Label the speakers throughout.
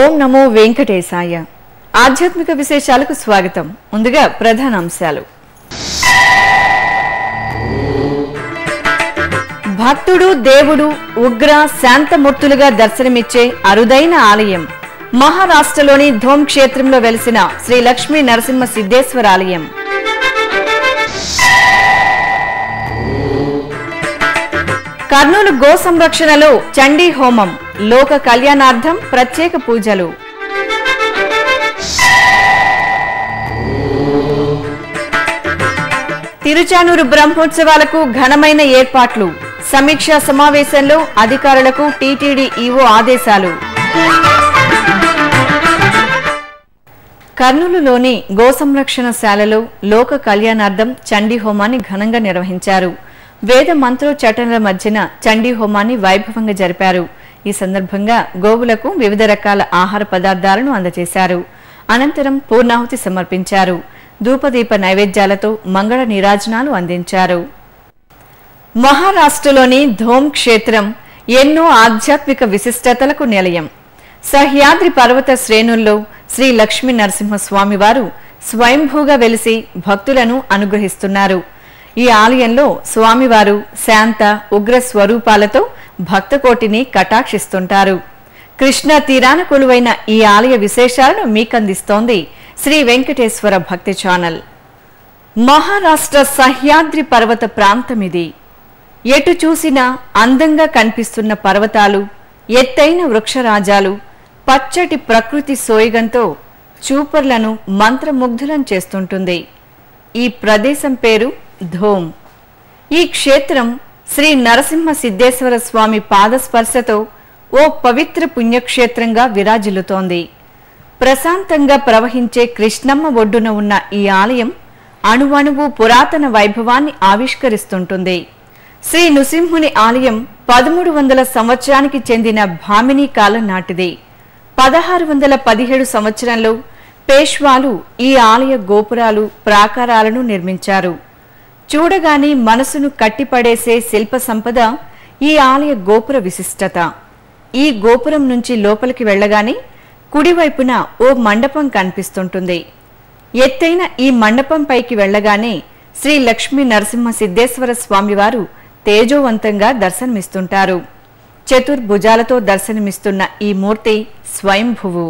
Speaker 1: ఓం నమో వెంకటేశాయ ఆధ్యాత్మిక విశేషాలకు స్వాగతం ముందుగా ప్రధాన అంశాలు భక్తుడు దేవుడు ఉగ్ర శాంతమూర్తులుగా దర్శనమిచ్చే అరుదైన ఆలయం మహారాష్ట్రలోని ధోమ్ క్షేత్రంలో వెలిసిన శ్రీ లక్ష్మీ నరసింహ సిద్ధేశ్వర ఆలయం కర్నూలు గో సంరక్షణలో చండీ హోమం లోక కళ్యాణార్థం ప్రత్యేక పూజలు తిరుచానూరు బ్రహ్మోత్సవాలకు ఘనమైన ఏర్పాట్లు సమీక్షా సమావేశంలో అధికారులకు టీటీడీ ఈవో ఆదేశాలు కర్నూలులోని గో సంరక్షణ శాలలో లోక కళ్యాణార్థం చండీ హోమాన్ని ఘనంగా నిర్వహించారు వేద మంత్రోచ్చటనల మధ్యన చండీ హోమాన్ని వైభవంగా జరిపారు ఈ సందర్భంగా గోవులకు వివిధ రకాల ఆహార పదార్థాలను అందజేశారు అనంతరం పూర్ణాహుతి సమర్పించారు ధూపదీప నైవేద్యాలతో మంగళ నీరాజనాలు అందించారు మహారాష్ట్రలోని ధోమ్ క్షేత్రం ఎన్నో ఆధ్యాత్మిక విశిష్టతలకు నిలయం సహ్యాద్రి పర్వత శ్రేణుల్లో శ్రీ లక్ష్మీ నరసింహస్వామి వారు స్వయంభూగా వెలిసి భక్తులను అనుగ్రహిస్తున్నారు ఈ ఆలయంలో స్వామివారు శాంత ఉగ్ర స్వరూపాలతో భక్తకోటిని కటాక్షిస్తుంటారు కృష్ణా తీరాన కొలువైన ఈ ఆలయ విశేషాలను మీకందిస్తోంది శ్రీ వెంకటేశ్వర భక్తి ఛానల్ మహారాష్ట్ర సహ్యాద్రి పర్వత ప్రాంతమిది ఎటు చూసినా అందంగా కనిపిస్తున్న పర్వతాలు ఎత్తైన వృక్షరాజాలు పచ్చటి ప్రకృతి సోయగంతో చూపర్లను మంత్రముగ్ధులం చేస్తుంటుంది ఈ ప్రదేశం పేరు ధోమ్ ఈ క్షేత్రం శ్రీ నరసింహ సిద్ధేశ్వర స్వామి పాదస్పర్శతో ఓ పవిత్ర పుణ్యక్షేత్రంగా విరాజిల్లుతోంది ప్రశాంతంగా ప్రవహించే కృష్ణమ్మ ఒడ్డున ఉన్న ఈ ఆలయం అణువణువు పురాతన వైభవాన్ని ఆవిష్కరిస్తుంటుంది శ్రీ నృసింహుని ఆలయం పదమూడు వందల సంవత్సరానికి చెందిన భామిని కాలం నాటిది పదహారు వందల పదిహేడు సంవత్సరంలో పేష్వాలు ఈ ఆలయ గోపురాలు ప్రాకారాలను నిర్మించారు చూడగానే మనసును కట్టిపడేసే శిల్ప సంపద ఈ ఆలయ గోపుర విశిష్టత ఈ గోపురం నుంచి లోపలికి వెళ్ళగానే కుడివైపున ఓ మండపం కనిపిస్తుంటుంది ఎత్తైన ఈ మండపం పైకి వెళ్ళగానే శ్రీ లక్ష్మీ నరసింహ సిద్ధేశ్వర స్వామివారు తేజోవంతంగా దర్శనమిస్తుంటారు చతుర్భుజాలతో దర్శనమిస్తున్న ఈ మూర్తి స్వయంభువు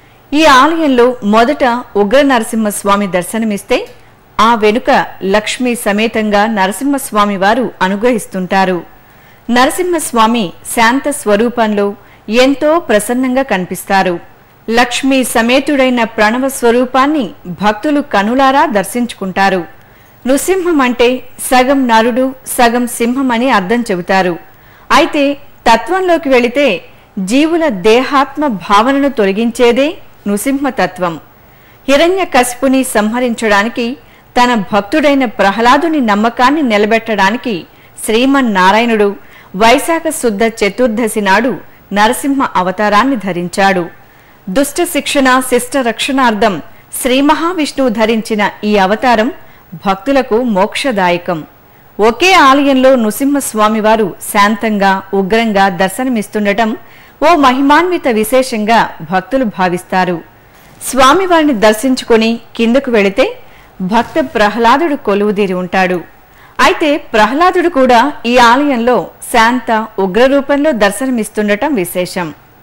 Speaker 1: ఈ ఆలయంలో మొదట ఉగ్ర నరసింహస్వామి దర్శనమిస్తే ఆ వెనుక లక్ష్మీ సమేతంగా నరసింహస్వామి వారు అనుగ్రహిస్తుంటారు నరసింహస్వామి శాంత స్వరూపంలో ఎంతో ప్రసన్నంగా కనిపిస్తారు లక్ష్మీ సమేతుడైన ప్రణవ స్వరూపాన్ని భక్తులు కనులారా దర్శించుకుంటారు నృసింహం అంటే సగం నరుడు సగం సింహం అని అర్థం చెబుతారు అయితే తత్వంలోకి వెళితే జీవుల దేహాత్మ భావనను తొలగించేదే నృసింహతత్వం హిరణ్య కశిపుని సంహరించడానికి తన భక్తుడైన ప్రహ్లాదుని నమ్మకాన్ని నిలబెట్టడానికి శ్రీమన్నారాయణుడు వైశాఖ శుద్ధ చతుర్దశి నాడు నరసింహ అవతారాన్ని ధరించాడు దుష్ట శిక్షణ శిష్ట రక్షణార్థం శ్రీ మహావిష్ణువు ధరించిన ఈ అవతారం భక్తులకు మోక్షదాయకం ఒకే ఆలయంలో నృసింహస్వామివారు శాంతంగా ఉగ్రంగా దర్శనమిస్తుండటం ఓ మహిమాన్విత విశేషంగా భక్తులు భావిస్తారు స్వామివారిని దర్శించుకొని కిందకు వెళితే భక్త ప్రహ్లాదుడు కొలువుదీరి ఉంటాడు అయితే ప్రహ్లాదుడు కూడా ఈ ఆలయంలో శాంత ఉగ్ర రూపంలో దర్శనమిస్తుండటం విశేషం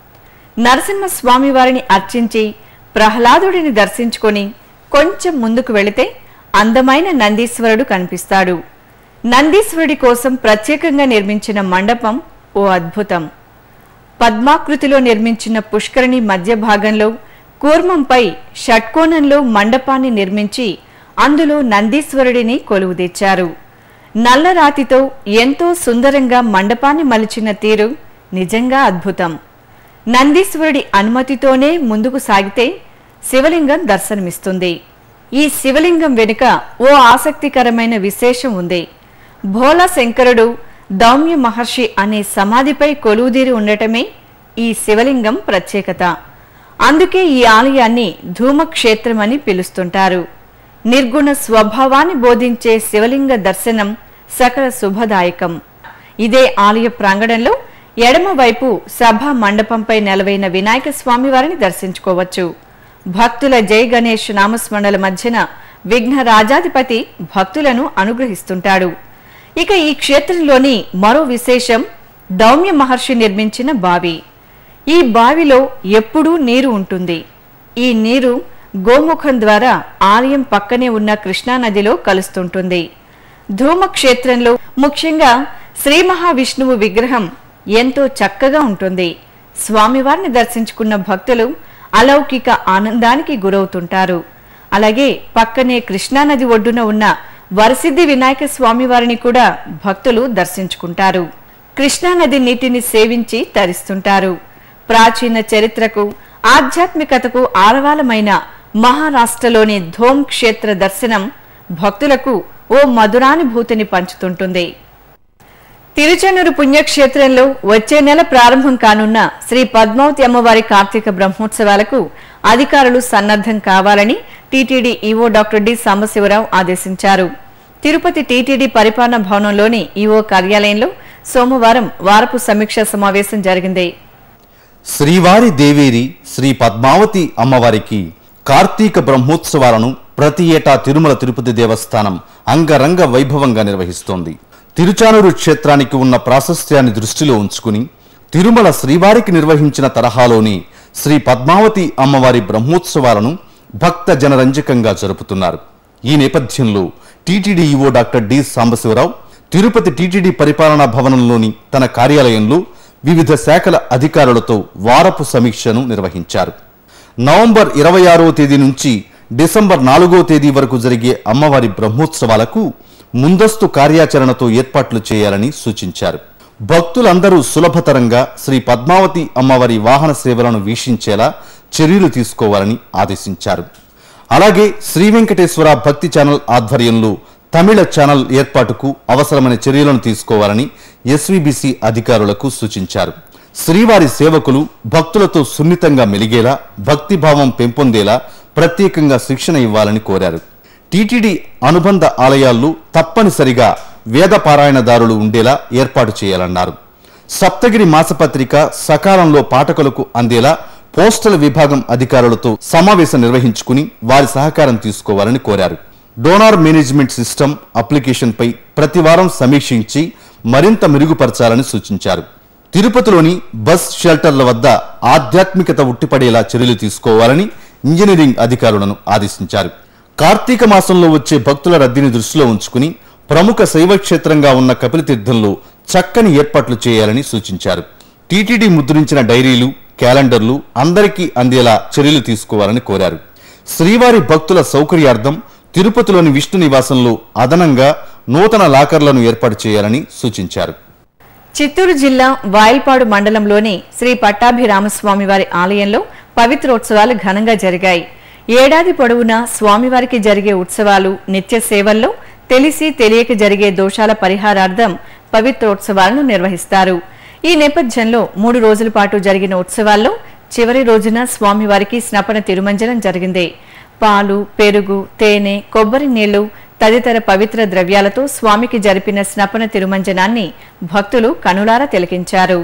Speaker 1: నరసింహస్వామి వారిని అర్చించి ప్రహ్లాదుడిని దర్శించుకొని కొంచెం ముందుకు వెళితే అందమైన నందీశ్వరుడు కనిపిస్తాడు నందీశ్వరుడి కోసం ప్రత్యేకంగా నిర్మించిన మండపం ఓ అద్భుతం పద్మాకృతిలో నిర్మించిన పుష్కరిణి మధ్య భాగంలో కూర్మంపై షట్కోణంలో మండపాన్ని నిర్మించి అందులో నందీశ్వరుడిని కొలువుదీర్చారు నల్లరాతితో ఎంతో సుందరంగా మండపాన్ని మలిచిన తీరు నిజంగా అద్భుతం నందీశ్వరుడి అనుమతితోనే ముందుకు సాగితే శివలింగం దర్శనమిస్తుంది ఈ శివలింగం వెనుక ఓ ఆసక్తికరమైన విశేషం ఉంది భోలా శంకరుడు దౌమ్య మహర్షి అనే సమాధిపై కొలువుదీరి ఉండటమే ఈ శివలింగం ప్రత్యేకత అందుకే ఈ ఆలయాన్ని ధూమక్షేత్రమని పిలుస్తుంటారు నిర్గుణ స్వభావాన్ని బోధించే శివలింగ దర్శనం సకల శుభదాయకం ఇదే ఆలయ ప్రాంగణంలో ఎడమ వైపు సభా మండపంపై నెలవైన వినాయక స్వామివారిని దర్శించుకోవచ్చు భక్తుల జై గణేష్ నామస్మరణల మధ్యన విఘ్న రాజాధిపతి భక్తులను అనుగ్రహిస్తుంటాడు ఇక ఈ క్షేత్రంలోని మరో విశేషం దౌమ్య మహర్షి నిర్మించిన బావి ఈ బావిలో ఎప్పుడూ నీరు ఉంటుంది ఈ నీరు గోముఖం ద్వారా ఆలయం పక్కనే ఉన్న కృష్ణానదిలో కలుస్తుంటుంది ధూమ క్షేత్రంలో ముఖ్యంగా శ్రీ మహావిష్ణువు విగ్రహం ఎంతో చక్కగా ఉంటుంది స్వామివారిని దర్శించుకున్న భక్తులు అలౌకిక ఆనందానికి గురవుతుంటారు అలాగే పక్కనే కృష్ణానది ఒడ్డున ఉన్న వరసిద్ధి వినాయక స్వామివారిని కూడా భక్తులు దర్శించుకుంటారు కృష్ణానది నీటిని సేవించి తరిస్తుంటారు ప్రాచీన చరిత్రకు ఆధ్యాత్మికతకు ఆలవాలమైన మహారాష్ట్రలోని ధోమ్ క్షేత్ర దర్శనం భక్తులకు ఓ మధురానుభూతిని పంచుతుంటుంది తిరుచెన్నూరు పుణ్యక్షేత్రంలో వచ్చే నెల ప్రారంభం కానున్న శ్రీ పద్మావతి అమ్మవారి కార్తీక బ్రహ్మోత్సవాలకు అధికారులు సన్నద్ధం కావాలని TTD EO doctor D Sambasivarao ఆదేశించారు తిరుపతి టీటీడీ పరిపాలన భవనంలోని ఈవో కార్యాలయంలో సోమవారం వారపు సమీక్ష సమావేశం జరిగింది
Speaker 2: శ్రీవారి దేవేరి శ్రీ పద్మావతి అమ్మవారికి కార్తీక బ్రహ్మోత్సవాలను ప్రతి ఏటా తిరుమల తిరుపతి దేవస్థానం అంగరంగ వైభవంగా నిర్వహిస్తోంది తిరుచానూరు క్షేత్రానికి ఉన్న ప్రాశస్త్యాన్ని దృష్టిలో ఉంచుకుని తిరుమల శ్రీవారికి నిర్వహించిన తరహాలోని శ్రీ పద్మావతి అమ్మవారి బ్రహ్మోత్సవాలను భక్త జనరంజకంగా జరుపుతున్నారు ఈ నేపథ్యంలో TTD EO doctor D Sambasivarao Tirupati TTD పరిపాలనా భవనంలోని తన కార్యాలయంలో వివిధ శాఖల అధికారులతో వారపు సమీక్షను నిర్వహించారు నవంబర్ ఇరవై ఆరో తేదీ నుంచి డిసెంబర్ నాలుగో తేదీ వరకు జరిగే అమ్మవారి బ్రహ్మోత్సవాలకు ముందస్తు కార్యాచరణతో ఏర్పాట్లు చేయాలని సూచించారు భక్తులందరూ సులభతరంగా శ్రీ పద్మావతి అమ్మవారి వాహన సేవలను వీక్షించేలా చర్యలు తీసుకోవాలని ఆదేశించారు అలాగే శ్రీ వెంకటేశ్వర భక్తి ఛానల్ ఆధ్వర్యంలో తమిళ ఛానల్ ఏర్పాటుకు అవసరమైన చర్యలను తీసుకోవాలని ఎస్వీబీసీ అధికారులకు సూచించారు శ్రీవారి సేవకులు భక్తులతో సున్నితంగా మెలిగేలా భక్తిభావం పెంపొందేలా ప్రత్యేకంగా శిక్షణ ఇవ్వాలని కోరారు టీటీడీ అనుబంధ ఆలయాల్లో తప్పనిసరిగా వేద పారాయణదారులు ఉండేలా ఏర్పాటు చేయాలన్నారు సప్తగిరి మాసపత్రిక సకాలంలో పాఠకులకు అందేలా పోస్టల్ విభాగం అధికారులతో సమావేశం నిర్వహించుకుని వారి సహకారం తీసుకోవాలని కోరారు డోనార్ మేనేజ్మెంట్ సిస్టమ్ అప్లికేషన్పై ప్రతివారం సమీక్షించి మరింత మెరుగుపరచాలని సూచించారు తిరుపతిలోని బస్ షెల్టర్ల వద్ద ఆధ్యాత్మికత ఉట్టిపడేలా చర్యలు తీసుకోవాలని ఇంజనీరింగ్ అధికారులను ఆదేశించారు కార్తీక మాసంలో వచ్చే భక్తుల రద్దీని దృష్టిలో ఉంచుకుని ప్రముఖ శైవ క్షేత్రంగా ఉన్న కపిలతీర్థంలో చక్కని ఏర్పాట్లు చేయాలని సూచించారు టీటీడీ ముద్రించిన డైరీలు క్యాలెండర్లు అందరికీ అందేలా చర్యలు తీసుకోవాలని కోరారు శ్రీవారి భక్తుల సౌకర్యార్థం తిరుపతిలోని విష్ణు నివాసంలో అదనంగా నూతన లాకర్లను ఏర్పాటు చేయాలని సూచించారు
Speaker 1: చిత్తూరు జిల్లా వాయిల్పాడు మండలంలోని శ్రీ పట్టాభిరామస్వామి వారి ఆలయంలో పవిత్రోత్సవాలు ఘనంగా జరిగాయి ఏడాది పొడవునా స్వామివారికి జరిగే ఉత్సవాలు నిత్య సేవల్లో తెలిసి తెలియక జరిగే దోషాల పరిహారార్థం పవిత్రోత్సవాలను నిర్వహిస్తారు ఈ నేపథ్యంలో మూడు రోజుల పాటు జరిగిన ఉత్సవాల్లో చివరి రోజున స్వామివారికి స్నపన తిరుమంజనం జరిగింది పాలు పెరుగు తేనె కొబ్బరి నీళ్లు తదితర పవిత్ర ద్రవ్యాలతో స్వామికి జరిపిన స్నపన తిరుమంజనాన్ని భక్తులు కనులారా తిలకించారు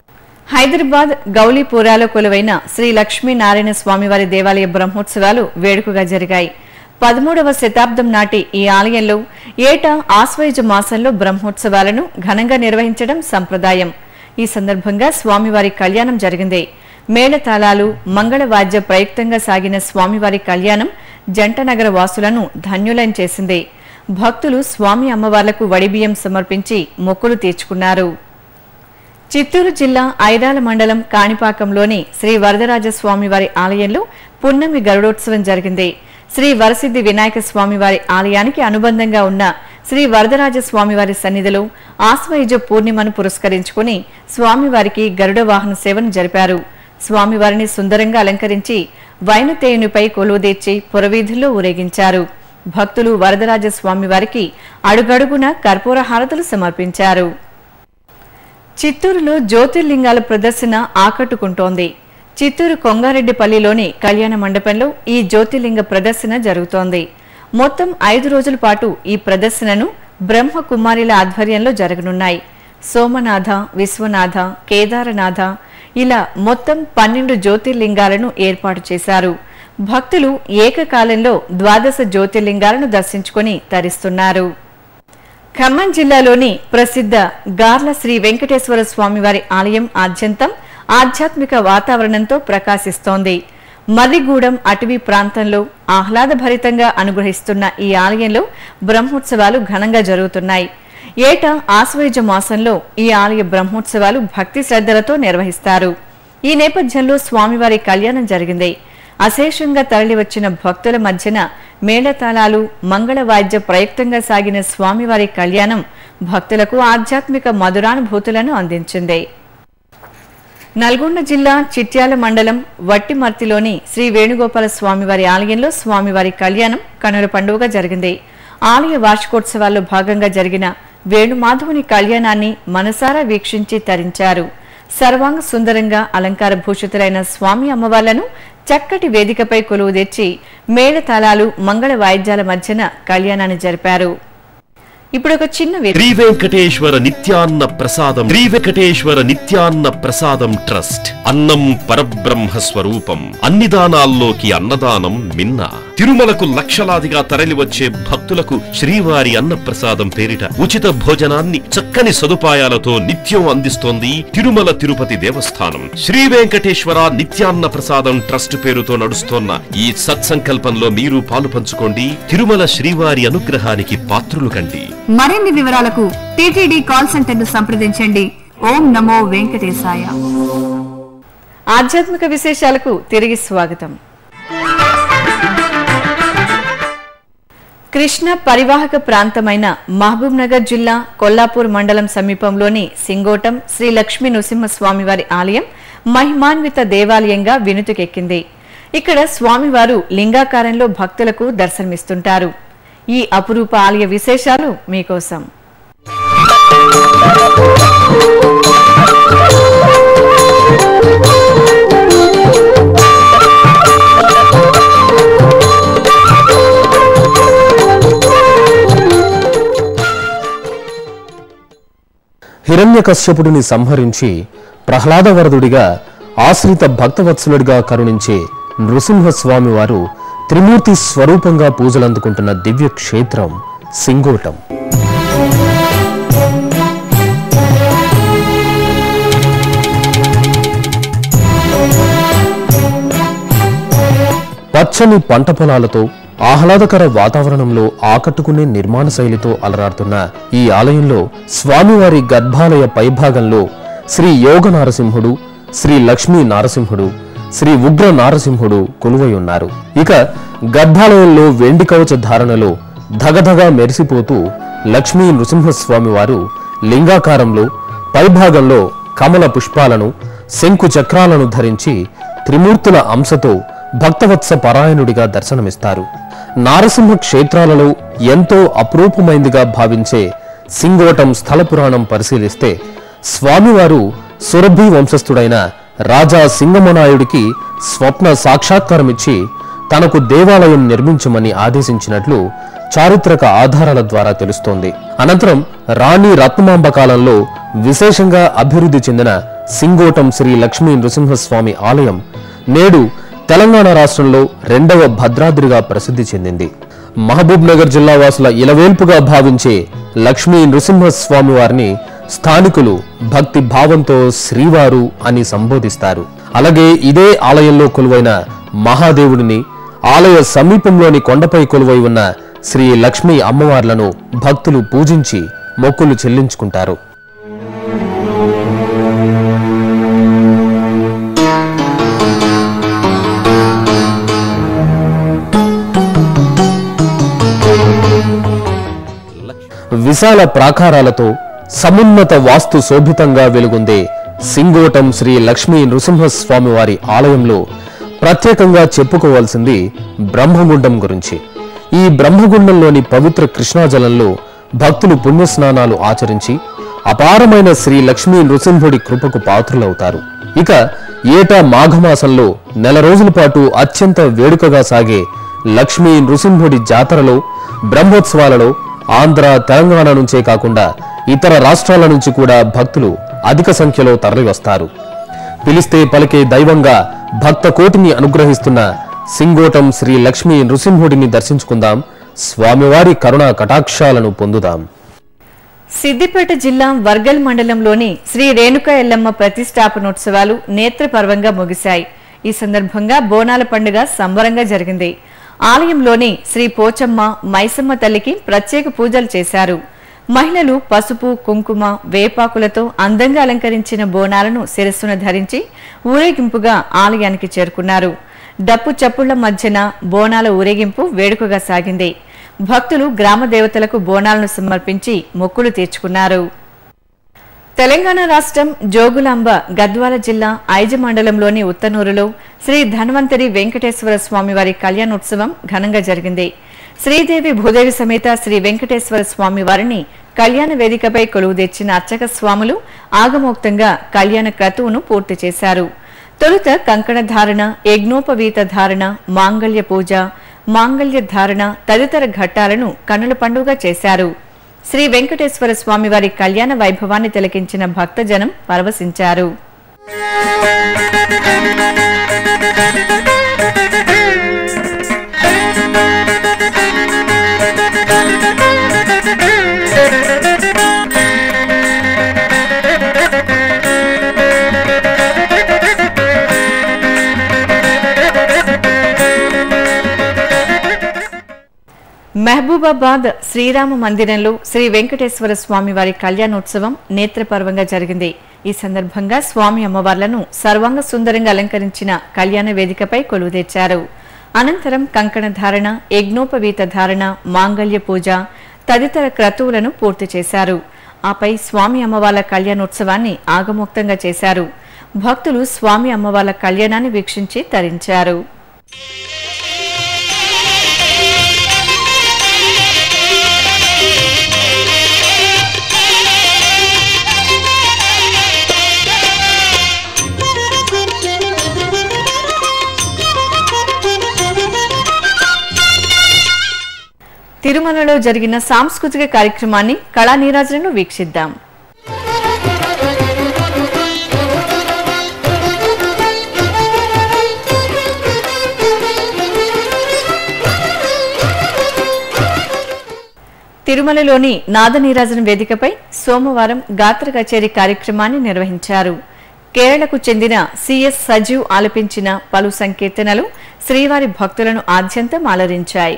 Speaker 1: హైదరాబాద్ గౌలీపురాలో కొలువైన శ్రీ లక్ష్మీనారాయణ స్వామివారి దేవాలయ బ్రహ్మోత్సవాలు వేడుకగా జరిగాయి పదమూడవ శతాబ్దం నాటి ఈ ఆలయంలో ఏటా ఆశ్వయుజ మాసంలో బ్రహ్మోత్సవాలను ఘనంగా నిర్వహించడం సంప్రదాయం ఈ సందర్భంగా స్వామివారి కళ్యాణం జరిగింది మేళతాళాలు మంగళవాద్య ప్రయుక్తంగా సాగిన స్వామివారి కళ్యాణం జంటనగర వాసులను ధన్యులం చేసింది భక్తులు స్వామి అమ్మవార్లకు వడిబియ్యం సమర్పించి మొక్కులు తీర్చుకున్నారు చిత్తూరు జిల్లా ఐరాల మండలం కాణిపాకంలోని శ్రీ వరదరాజ స్వామివారి ఆలయంలో పున్నమి గరుడోత్సవం జరిగింది శ్రీ వరసిద్ధి వినాయక స్వామివారి ఆలయానికి అనుబంధంగా ఉన్న శ్రీ వరదరాజ స్వామివారి సన్నిధిలో ఆశ్వయుజ పూర్ణిమను పురస్కరించుకుని స్వామివారికి గరుడ వాహన సేవను జరిపారు స్వామివారిని సుందరంగా అలంకరించి వైనతేయునిపై కొలువుదీర్చి పురవీధుల్లో ఊరేగించారు భక్తులు వరదరాజ స్వామివారికి అడుగడుగున కర్పూర హారతులు సమర్పించారు చిత్తూరులో జ్యోతిర్లింగాల ప్రదర్శన ఆకట్టుకుంటోంది చిత్తూరు కొంగారెడ్డిపల్లిలోని కళ్యాణ మండపంలో ఈ జ్యోతిర్లింగ ప్రదర్శన జరుగుతోంది మొత్తం ఐదు రోజుల పాటు ఈ ప్రదర్శనను బ్రహ్మ కుమారిల ఆధ్వర్యంలో జరగనున్నాయి సోమనాథ విశ్వనాథ కేదారనాథ ఇలా మొత్తం పన్నెండు జ్యోతిర్లింగాలను ఏర్పాటు చేశారు భక్తులు ఏకకాలంలో ద్వాదశ జ్యోతిర్లింగాలను దర్శించుకొని తరిస్తున్నారు ఖమ్మం జిల్లాలోని ప్రసిద్ధ గార్ల శ్రీ వెంకటేశ్వర స్వామివారి ఆలయం ఆద్యంతం ఆధ్యాత్మిక వాతావరణంతో ప్రకాశిస్తోంది మర్రిగూడెం అటవీ ప్రాంతంలో ఆహ్లాదభరితంగా అనుగ్రహిస్తున్న ఈ ఆలయంలో బ్రహ్మోత్సవాలు ఘనంగా జరుగుతున్నాయి ఏటా ఆశ్వయుజ మాసంలో ఈ ఆలయ బ్రహ్మోత్సవాలు భక్తి శ్రద్ధలతో నిర్వహిస్తారు ఈ నేపథ్యంలో స్వామివారి కళ్యాణం జరిగింది అశేషంగా తరలివచ్చిన భక్తుల మధ్యన మేళతాళాలు మంగళ వాద్య ప్రయుక్తంగా సాగిన స్వామివారి కళ్యాణం భక్తులకు ఆధ్యాత్మిక మధురానుభూతులను అందించింది నల్గొండ జిల్లా చిట్యాల మండలం వట్టిమర్తిలోని శ్రీ వేణుగోపాల స్వామివారి ఆలయంలో స్వామివారి కళ్యాణం కనుల పండుగగా జరిగింది ఆలయ వార్షికోత్సవాల్లో భాగంగా జరిగిన వేణుమాధవుని కళ్యాణాన్ని మనసారా వీక్షించి తరించారు సర్వాంగ సుందరంగా అలంకార భూషితులైన స్వామి అమ్మవార్లను చక్కటి వేదికపై కొలువు తెచ్చి మేళతాళాలు మంగళ వాయిద్యాల మధ్యన కళ్యాణాన్ని జరిపారు ఇప్పుడు ఒక చిన్న విరామం.
Speaker 3: శ్రీ వెంకటేశ్వర నిత్యాన్న ప్రసాదం శ్రీ వెంకటేశ్వర నిత్యాన్న ప్రసాదం ట్రస్ట్ అన్నం పరబ్రహ్మ స్వరూపం అన్ని దానాల్లోకి అన్నదానం మిన్న తిరుమలకు లక్షలాదిగా తరలివచ్చే భక్తులకు శ్రీవారి అన్న ప్రసాదం పేరిట ఉచిత భోజనాన్ని చక్కని సదుపాయాలతో నిత్యం అందిస్తోంది తిరుమల తిరుపతి దేవస్థానం శ్రీ వెంకటేశ్వర నిత్యాన్న ప్రసాదం ట్రస్ట్ పేరుతో నడుస్తోన్న ఈ సత్సంకల్పంలో మీరు పాలు పంచుకోండి తిరుమల శ్రీవారి అనుగ్రహానికి పాత్రులు కండి
Speaker 4: మరిన్ని వివరాలకు టీటీడీ కాల్ సెంటర్ ను సంప్రదించండి ఓం నమో వెంకటేశాయ
Speaker 1: ఆధ్యాత్మిక విశేషాలకు తిరిగి స్వాగతం కృష్ణ పరివాహక ప్రాంతమైన మహబూబ్ నగర్ జిల్లా కొల్లాపూర్ మండలం సమీపంలోని సింగోటం శ్రీ లక్ష్మీ నృసింహస్వామివారి ఆలయం మహిమాన్విత దేవాలయంగా వినుతుకెక్కింది ఇక్కడ స్వామివారు లింగాకారంలో భక్తులకు దర్శనమిస్తుంటారు ఈ అపురూప ఆలయ విశేషాలు మీకోసం
Speaker 5: హిరణ్యకశ్యపుడిని సంహరించి ప్రహ్లాదవరదుడిగా ఆశ్రిత భక్తవత్సలుడిగా కరుణించే నృసింహస్వామి వారు త్రిమూర్తి స్వరూపంగా పూజలందుకుంటున్న దివ్య క్షేత్రం సింగోటం పచ్చని పంట పొలాలతో ఆహ్లాదకర వాతావరణంలో ఆకట్టుకునే నిర్మాణ శైలితో అలరాడుతున్న ఈ ఆలయంలో స్వామివారి గర్భాలయ పైభాగంలో శ్రీ యోగ నారసింహుడు శ్రీ లక్ష్మీ నారసింహుడు శ్రీ ఉగ్ర నారసింహుడు కొలువై ఉన్నారు ఇక గర్భాలయంలో వెండి కవచ ధారణలో ధగధగా మెరిసిపోతూ లక్ష్మీ నృసింహస్వామి వారు లింగాకారంలో పైభాగంలో కమల పుష్పాలను శంకు చక్రాలను ధరించి త్రిమూర్తుల అంశతో భక్తవత్స పరాయణుడిగా దర్శనమిస్తారు నారసింహ క్షేత్రాలలో ఎంతో అపురూపమైందిగా భావించే సింగోటం స్థల పురాణం పరిశీలిస్తే స్వామివారు సురభి వంశస్థుడైన రాజా సింగమనాయుడికి స్వప్న సాక్షాత్కారమిచ్చి తనకు దేవాలయం నిర్మించమని ఆదేశించినట్లు చారిత్రక ఆధారాల ద్వారా తెలుస్తోంది అనంతరం రాణి రత్నమాంబ కాలంలో విశేషంగా అభివృద్ధి చెందిన సింగోటం శ్రీ లక్ష్మీ నృసింహస్వామి ఆలయం నేడు తెలంగాణ రాష్ట్రంలో రెండవ భద్రాద్రిగా ప్రసిద్ధి చెందింది మహబూబ్ నగర్ జిల్లా వాసుల ఇలవేల్పుగా భావించే లక్ష్మీ నృసింహస్వామి వారిని స్థానికులు భక్తి భావంతో శ్రీవారు అని సంబోధిస్తారు అలాగే ఇదే ఆలయంలో కొలువైన మహాదేవుడిని ఆలయ సమీపంలోని కొండపై కొలువై ఉన్న శ్రీ లక్ష్మీ అమ్మవార్లను భక్తులు పూజించి మొక్కులు చెల్లించుకుంటారు విశాల ప్రాకారాలతో సమున్నత వాస్తు శోభితంగా వెలుగొందే సింగోటం శ్రీ లక్ష్మీ నృసింహస్వామి వారి ఆలయంలో ప్రత్యేకంగా చెప్పుకోవాల్సింది బ్రహ్మగుండం గురించి ఈ బ్రహ్మగుండంలోని పవిత్ర కృష్ణాజలంలో భక్తులు పుణ్యస్నానాలు ఆచరించి అపారమైన శ్రీ లక్ష్మీ నృసింహుడి కృపకు పాత్రులవుతారు ఇక ఏటా మాఘమాసంలో నెల రోజుల పాటు అత్యంత వేడుకగా సాగే లక్ష్మీ నృసింహుడి జాతరలో బ్రహ్మోత్సవాలలో ఆంధ్ర తెలంగాణ నుంచే కాకుండా ఇతర రాష్ట్రాల నుంచి కూడా భక్తులు అధిక సంఖ్యలో తరలివస్తారు పిలిస్తే పలికే దైవంగా భక్త కోటిని అనుగ్రహిస్తున్న సింగోటం శ్రీ లక్ష్మీ నృసింహుడిని దర్శించుకుందాం స్వామివారి కరుణా కటాక్షాలను పొందుదాం
Speaker 1: సిద్దిపేట జిల్లా వర్గల్ మండలంలోని శ్రీ రేణుకా ఎల్లమ్మ ప్రతిష్టాపనోత్సవాలు నేత్రపర్వంగా ముగిశాయి ఈ సందర్భంగా బోనాల పండుగ సంబరంగా జరిగింది ఆలయంలోని శ్రీ పోచమ్మ మైసమ్మ తల్లికి ప్రత్యేక పూజలు చేశారు మహిళలు పసుపు కుంకుమ వేపాకులతో అందంగా అలంకరించిన బోనాలను శిరస్సున ధరించి ఊరేగింపుగా ఆలయానికి చేరుకున్నారు డప్పు చప్పుళ్ల మధ్యన బోనాల ఊరేగింపు వేడుకగా సాగింది భక్తులు గ్రామ దేవతలకు బోనాలను సమర్పించి మొక్కులు తీర్చుకున్నారు తెలంగాణ రాష్ట్రం జోగులాంబ గద్వాల జిల్లా ఐజ మండలంలోని ఉత్తనూరులో శ్రీ ధన్వంతరి వెంకటేశ్వర స్వామివారి కళ్యాణోత్సవం ఘనంగా జరిగింది శ్రీదేవి భూదేవి సమేత శ్రీ వెంకటేశ్వర స్వామి వారిని కళ్యాణ వేదికపై కొలువు తెచ్చిన అర్చక స్వాములు ఆగమోక్తంగా కళ్యాణ క్రతువును పూర్తి చేశారు తొలుత కంకణ ధారణ యజ్ఞోపవీత ధారణ మాంగళ్య పూజ మాంగళ్య ధారణ తదితర ఘట్టాలను కన్నుల పండుగ చేశారు శ్రీ వెంకటేశ్వర స్వామివారి కళ్యాణ వైభవాన్ని తిలకించిన భక్తజనం పరవశించారు మహబూబాబాద్ శ్రీరామ మందిరంలో శ్రీ వెంకటేశ్వర స్వామి వారి కళ్యాణోత్సవం నేత్రపర్వంగా జరిగింది ఈ సందర్భంగా స్వామి అమ్మవార్లను సర్వాంగ సుందరంగా అలంకరించిన కళ్యాణ వేదికపై కొలువు తెచ్చారు అనంతరం కంకణ ధారణ యజ్ఞోపవీత ధారణ మాంగళ్య పూజ తదితర క్రతువులను పూర్తి చేశారు ఆపై స్వామి అమ్మవార్ల కళ్యాణోత్సవాన్ని ఆగమోక్తంగా చేశారు భక్తులు స్వామి అమ్మవార్ల కళ్యాణాన్ని వీక్షించి తరించారు తిరుమలలో జరిగిన సాంస్కృతిక కార్యక్రమాన్ని కళా నీరాజనను వీక్షిద్దాం తిరుమలలోని నాద నీరాజన వేదికపై సోమవారం గాత్ర కచేరీ కార్యక్రమాన్ని నిర్వహించారు కేరళకు చెందిన సిఎస్ సజీవ్ ఆలపించిన పలు సంకీర్తనలు శ్రీవారి భక్తులను ఆద్యంతం అలరించాయి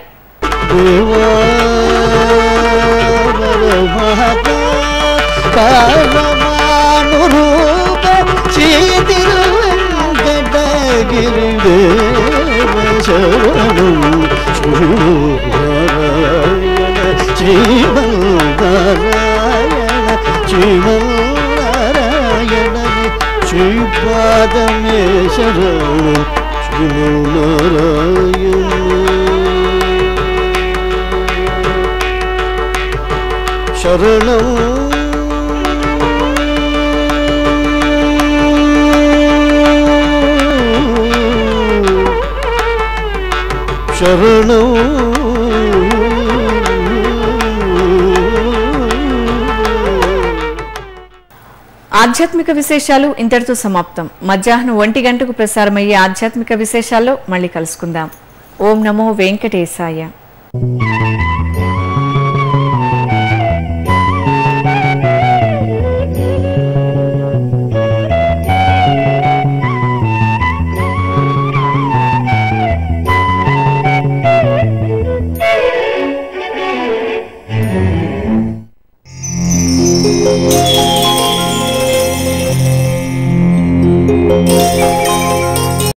Speaker 6: శ్రీపాదమే శరణం శ్రీనారాయణ శరణం శరణం
Speaker 1: ఆధ్యాత్మిక విశేషాలు ఇంతటితో సమాప్తం మధ్యాహ్నం ఒంటి గంటకు ప్రసారమయ్యే ఆధ్యాత్మిక విశేషాల్లో మళ్ళీ కలుసుకుందాం ఓం నమో వెంకటేశాయ